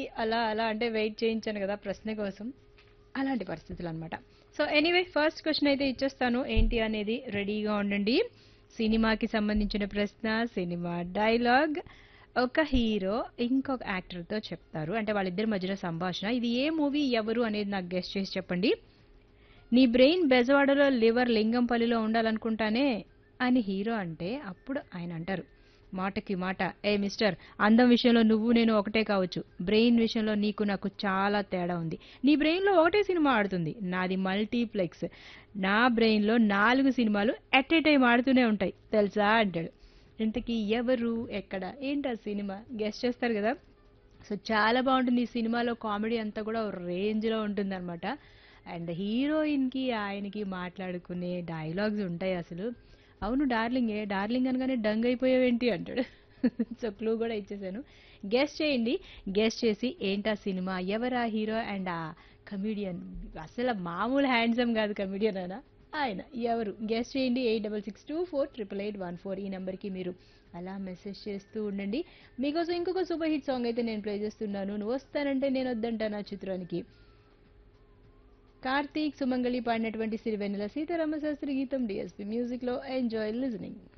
అలా అలా అంటే వెయిట్ చేయించాను కదా ప్రశ్న కోసం అలాంటి పరిస్థితులు అనమాట సో ఎనీవే ఫస్ట్ క్వశ్చన్ అయితే ఇచ్చేస్తాను ఏంటి అనేది రెడీగా ఉండండి సినిమాకి సంబంధించిన ప్రశ్న సినిమా డైలాగ్ ఒక హీరో ఇంకొక యాక్టర్తో చెప్తారు అంటే వాళ్ళిద్దరి మధ్యలో సంభాషణ ఇది ఏ మూవీ ఎవరు అనేది నాకు గెస్ట్ చేసి చెప్పండి నీ బ్రెయిన్ బెజవాడలో లివర్ లింగంపల్లిలో ఉండాలనుకుంటానే అని హీరో అంటే అప్పుడు ఆయన అంటారు మాటకి మాట ఏ మిస్టర్ అందం విషయంలో నువ్వు నేను ఒకటే కావచ్చు బ్రెయిన్ విషయంలో నీకు నాకు చాలా తేడా ఉంది నీ బ్రెయిన్లో ఒకటే సినిమా ఆడుతుంది నాది మల్టీప్లెక్స్ నా బ్రెయిన్లో నాలుగు సినిమాలు ఎట్ ఏ టైం ఆడుతూనే ఉంటాయి తెలుసా అంటాడు ఇంతకీ ఎవరు ఎక్కడ ఏంటి ఆ సినిమా గెస్ట్ చేస్తారు కదా సో చాలా బాగుంటుంది ఈ సినిమాలో కామెడీ అంతా కూడా రేంజ్లో ఉంటుంది అనమాట అండ్ హీరోయిన్కి ఆయనకి మాట్లాడుకునే డైలాగ్స్ ఉంటాయి అసలు అవును డార్లింగే డార్లింగ్ అనగానే డంగ్ అయిపోయావేంటి అంటాడు సో క్లూ కూడా ఇచ్చేసాను గెస్ట్ చేయండి గెస్ట్ చేసి ఏంటా సినిమా ఎవరా హీరో అండ్ ఆ కమిడియన్ అసలు మామూలు హ్యాండ్సమ్ కాదు కమిడియన్ అయినా ఆయన ఎవరు గెస్ట్ చేయండి eight double six two four triple eight one four ఈ నెంబర్కి మీరు అలా మెసేజ్ చేస్తూ ఉండండి మీకోసం ఇంకొక సూపర్ హిట్ సాంగ్ అయితే నేను ప్లే చేస్తున్నాను నువ్వు వస్తానంటే నేను వద్దంటాను ఆ చిత్రానికి కార్తీక్ సుమంగళి పాడినటువంటి సిరివెన్నెల సీతారామ శాస్త్రి గీతం డిఎస్పి మ్యూజిక్ లో ఎంజాయ్ లిజనింగ్